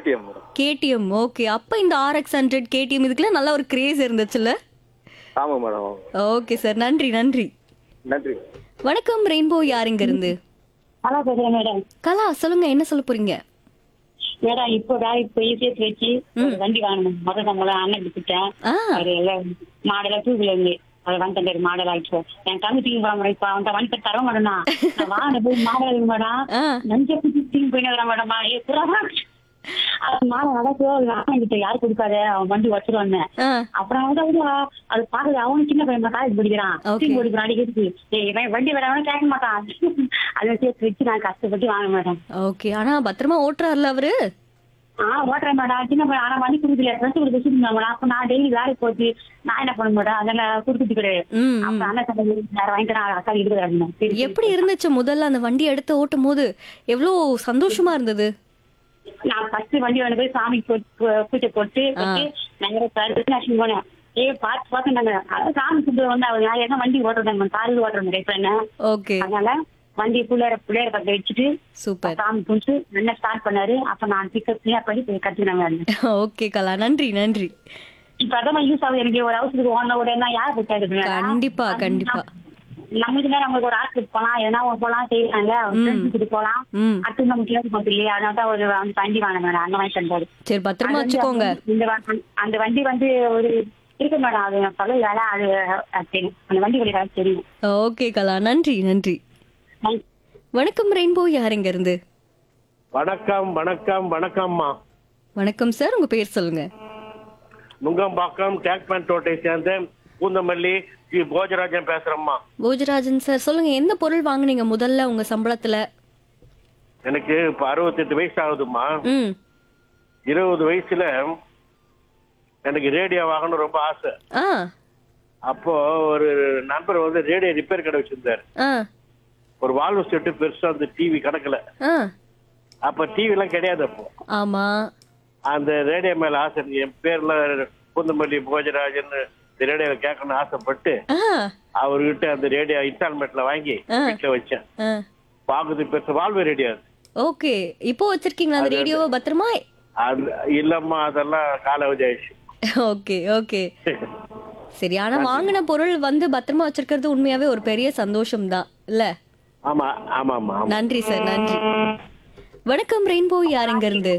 KTM madam KTM okay அப்ப இந்த RX hundred KTM இதுக்கெல்லாம் நல்ல ஒரு கிரேஸ் இருந்துச்சுல்ல ஆமாம் மேடம் ஆமாம் ஓகே சார் நன்றி நன்றி நன்றி வணக்கம் ரெயின்போ யாருங்க இருந்து நல்லா பேசுறேன் மேடம் கலா சொல்லுங்க என்ன சொல்ல போறீங்க மேடம் இப்போ வேலைக்கு போய் சேர்த்து வச்சு ஒரு வண்டி வாங்கணும் முதல்ல நம்மள அண்ணன் கொடுத்துட்டேன் ஆ அது எல்லாம் மாடலா டூ வீலர் அது வந்து மாடல் ஆயிடுச்சு என் தம்பி தீங்க போற இப்ப அவன் வண்டி தர மாட்டேனா நான் வாங்க போய் மாடல் மேடம் ஆ. நஞ்ச குத்தி தீங்க போயிட்டு மேடமா ஏ புறா அது மாடல் நடக்கோ அண்ணன் கிட்ட யாரு கொடுக்காத அவன் வண்டி வச்சிருவாங்க ஆ அப்புறம் வந்து அவங்க அது பாக்குது அவனும் சின்ன பையன் காலேஜ் படிக்கிறான் Okay. டீம் படிக்கிறான் அடிக்கிறது ஏய் இவன் வண்டி வேறவனும் கேட்க மாட்டான் அதை சேர்த்து வச்சு நான் கஷ்டப்பட்டு வாங்க மேடம் ஓகே ஆனா பத்திரமா ஓட்டுறாருல அவரு ஆ ஓட்டுறேன் மேடம் சின்ன பையன் ஆனா வண்டி கொடுக்கல ஃப்ரெண்ட்ஸ் கொடுத்து வச்சுருந்தேன் மேடம் அப்ப நான் டெய்லி வேலைக்கு போச்சு நான் என்ன பண்ண மேடம் அதெல்லாம் கொடுத்துட்டு கிடையாது ம் ம். அப்புறம் அண்ணன் சொன்னது வேற வாங்கிட்டு நான் அக்கா இருக்கிறேன் எப்படி இருந்துச்சு முதல்ல அந்த வண்டி எடுத்து ஓட்டும் போது எவ்வளோ சந்தோஷமா இருந்தது நான் ஃபர்ஸ்ட் வண்டி வந்து போய் சாமி போட்டு பூஜை போட்டு போட்டு நாங்க கருத்து போனேன் ஏ பார்த்து பார்த்து நாங்க அதான் சாமி கும்பிட்டு வந்து அவர் நான் என்ன வண்டி ஓட்டுறேன் காரில் ஓட்டுறேன் இப்ப என்ன ஓகே அதனால வண்டி பிள்ளைய பிள்ளைய பக்கம் வச்சுட்டு சூப்பர் சாமி கும்பிட்டு நல்லா ஸ்டார்ட் பண்ணாரு அப்ப நான் பிக்கப் கிளியர் பண்ணி போய் கத்துக்கினாங்க ஓகே கலா நன்றி நன்றி இப்ப அதான் யூஸ் ஆகுது எனக்கு ஒரு அவசரத்துக்கு ஓன உடனே யார் போட்டாரு கண்டிப்பா கண்டிப்பா நம்மளுக்கு நேரம் நம்மளுக்கு ஒரு ஆஸ்பத்திரி போலாம் எதனா ஒரு போலாம் செய்யறாங்க ஃப்ரெண்ட்ஸுக்கு போலாம் ம் அடுத்து நமக்கு கேட்க மாட்டோம் இல்லையா அதனால தான் ஒரு அந்த வண்டி வாங்க மேடம் அந்த வாங்கி தந்தாரு சரி பத்திரமா அது வந்து வச்சுக்கோங்க இந்த வ- அந்த வண்டி வந்து ஒரு இருக்கு மேடம் அது நான் சொல்ல வேலை அது அது தெரியும் அந்த வண்டி வழி தெரியும் ஓகே கலா நன்றி நன்றி Thank you. வணக்கம் ரெயின்போ யாருங்க இருந்து வணக்கம் வணக்கம் வணக்கம்மா வணக்கம் சார் உங்க பேர் சொல்லுங்க நுங்கம்பாக்கம் டேக்மேன் தோட்டை சேர்ந்த பூந்தமல்லி ஜி போஜராஜன் பேசுறேம்மா போஜராஜன் சார் சொல்லுங்க எந்த பொருள் வாங்குனீங்க முதல்ல உங்க சம்பளத்துல எனக்கு இப்ப அறுபத்தெட்டு வயசு ஆகுதும்மா ம் இருபது வயசுல எனக்கு ரேடியோ வாங்கணும் ரொம்ப ஆசை ஆ அப்போ ஒரு நண்பர் வந்து ரேடியோ ரிப்பேர் கடை வச்சிருந்தாரு ஆ ஒரு வால்வு செட்டு பெருசா அந்த டிவி கணக்குல ஆ அப்ப டிவி எல்லாம் கிடையாது அப்போ ஆமா அந்த ரேடியோ மேல ஆசை இருக்கு. என் பேர்ல பூந்தமல்லி போஜராஜன் இந்த ரேடியோல கேட்கணும்னு ஆசைப்பட்டு ஆ அவர்கிட்ட அந்த ரேடியோ இன்ஸ்டால்மெண்ட்ல வாங்கி ஆ. வீட்டுல வச்சேன் ஆ பாக்குது பெருசு வாழ்வு ரேடியோ அது ஓகே இப்போ வச்சிருக்கீங்களா அந்த ரேடியோவை பத்திரமா அது இல்லம்மா அதெல்லாம் காலாவதி ஆயிடுச்சு ஓகே ஓகே சரி ஆனா வாங்கின பொருள் வந்து பத்திரமா வச்சிருக்கிறது உண்மையாவே ஒரு பெரிய சந்தோஷம் தான் இல்ல ஆமா ஆமா ஆமா ஆமா நன்றி சார் நன்றி வணக்கம் ரெயின்போ யாருங்க இருந்து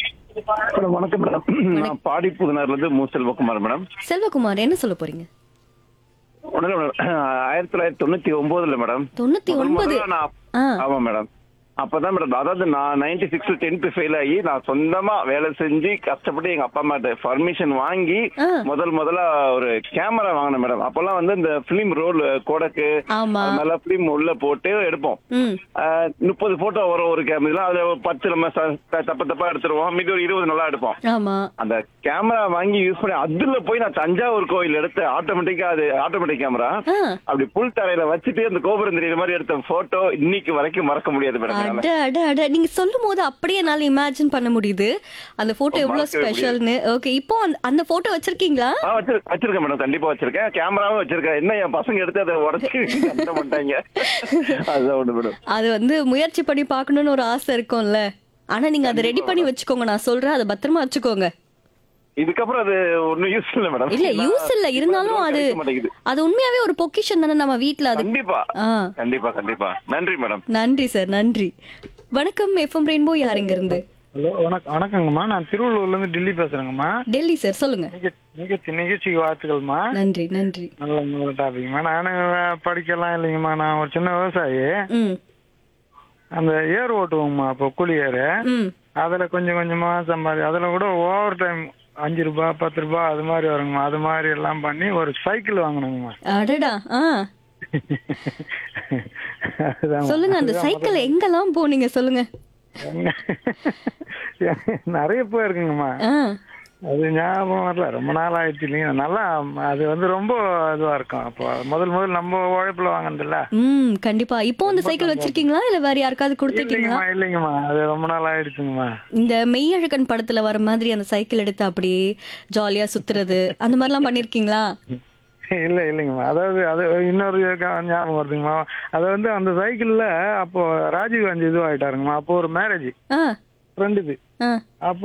மேடம் வணக்கம் மேடம் நான் பாடி புதுனார்ல இருந்து மு செல்வகுமார் மேடம் செல்வகுமார் என்ன சொல்ல போறீங்க ஒண்ணும் இல்ல மேடம் ஆயிரத்தி தொள்ளாயிரத்தி தொண்ணூத்தி ஒன்பதுல மேடம் தொண்ணூத்தி முதல் ஒன்பது முதல்ல நான் ஆ ஆமா மேடம் அப்பதான் மேடம் அதாவது நான் நைன்டி சிக்ஸ் டென்த் ஃபெயில் ஆகி நான் சொந்தமா வேலை செஞ்சு கஷ்டப்பட்டு எங்க அப்பா அம்மாட்ட பர்மிஷன் வாங்கி ஆ. முதல் முதல்ல ஒரு கேமரா வாங்கினேன் மேடம் அப்பெல்லாம் வந்து இந்த பிலிம் ரோல் கோடக்கு ஆமா அது மேல பிலிம் உள்ள போட்டு எடுப்போம் ம் முப்பது போட்டோ வரும் ஒரு கேமரா அதுல ஒரு பத்து நம்ம ச- த- தப்பு தப்பா எடுத்துருவோம் மீதி ஒரு இருபது நல்லா எடுப்போம் ஆமா அந்த கேமரா வாங்கி யூஸ் பண்ணி அதுல போய் நான் தஞ்சாவூர் கோயில் எடுத்து ஆட்டோமேட்டிக்கா அது ஆட்டோமேட்டிக் கேமரா ஆ அப்படி புல் தரையில வச்சுட்டு அந்த கோபுரம் தெரியுற மாதிரி எடுத்த போட்டோ இன்னைக்கு வரைக்கும் மறக்க முடியாது மேடம் என்னால. அட அட அட நீங்க சொல்லும் போது அப்படியே என்னால இமேஜின் பண்ண முடியுது அந்த போட்டோ எவ்வளவு மறக்கவே ஸ்பெஷல்னு ஓகே இப்போ அந்த- அந்த போட்டோ வச்சிருக்கீங்களா ஆ வச்சிரு வச்சிருக்கேன் மேடம் கண்டிப்பா வச்சிருக்கேன் கேமராவும் வச்சிருக்கேன் என்ன என் பசங்க எடுத்து அதை உடச்சு என்ன பண்ணிட்டாங்க அதுதான் ஒண்ணு மேடம் அது வந்து முயற்சி பண்ணி பார்க்கணும்னு ஒரு ஆசை இருக்கும்ல ஆனா நீங்க அதை ரெடி பண்ணி வச்சுக்கோங்க நான் சொல்றேன் அதை பத்திரமா வச்சுக்கோங்க இதுக்கப்புறம் அது ஒண்ணும் யூஸ் இல்ல மேடம் இல்ல யூஸ் இல்ல இருந்தாலும் அது கிடைக்க மாட்டேங்குது அது உண்மையாவே ஒரு பொக்கிஷன் தானே நம்ம வீட்ல அது கண்டிப்பா ஆ கண்டிப்பா கண்டிப்பா நன்றி மேடம் நன்றி சார் நன்றி வணக்கம் எஃப்எம் ரெயின்போ யாருங்க இருந்து ஹலோ வணக்கம் வணக்கங்கம்மா நான் திருவள்ளூர்ல இருந்து டெல்லி பேசுறேங்கம்மா டெல்லி சார் சொல்லுங்க நிகழ்ச்சி நிகழ்ச்சி நிகழ்ச்சிக்கு வாழ்த்துக்கள்மா நன்றி நன்றி நல்ல நல்ல டாபிக்மா நானும் படிக்கலாம் இல்லைங்கம்மா நான் ஒரு சின்ன விவசாயி ம் அந்த ஏர் ஓட்டுவோங்கம்மா அப்போ கூலி ஏர் ம் அதுல கொஞ்சம் கொஞ்சமா சம்பாதி அதுல கூட ஓவர் டைம் அஞ்சு ரூபாய் பத்து ரூபாய் அது மாதிரி வருங்கம்மா அது மாதிரி எல்லாம் பண்ணி ஒரு சைக்கிள் வாங்கினோங்கம்மா அடடா ஆ அதுதாம்மா. சொல்லுங்க அந்த சைக்கிள் எங்கெல்லாம் போனீங்க சொல்லுங்க நிறைய போயிருக்குங்கம்மா ஆ அது ஞாபகம் வரல ரொம்ப நாள் ஆயிடுச்சு இல்லைங்க நல்லா அது வந்து ரொம்ப இதுவா இருக்கும் அப்போ முதல் முதல் நம்ம உழைப்புல வாங்கினதில்ல ம் கண்டிப்பா இப்போ அந்த சைக்கிள் வச்சிருக்கீங்களா இல்ல வேற யாருக்காவது கொடுத்துட்டீங்களா இல்லைங்கம்மா இல்லைங்கம்மா அது ரொம்ப நாள் ஆயிடுச்சுங்கம்மா இந்த மெய்யழகன் படத்துல வர மாதிரி அந்த சைக்கிள் எடுத்து அப்படியே ஜாலியா சுத்துறது அந்த மாதிரிலாம் பண்ணிருக்கீங்களா இல்ல இல்லைங்கம்மா அதாவது அது இன்னொரு க- ஞாபகம் வருதுங்கம்மா அது வந்து அந்த சைக்கிள்ல அப்போ ராஜீவ் காந்தி இதுவாயிட்டாருங்கம்மா அப்போ ஒரு மேரேஜ் ஆ ஃப்ரெண்டுது ஆ அப்போ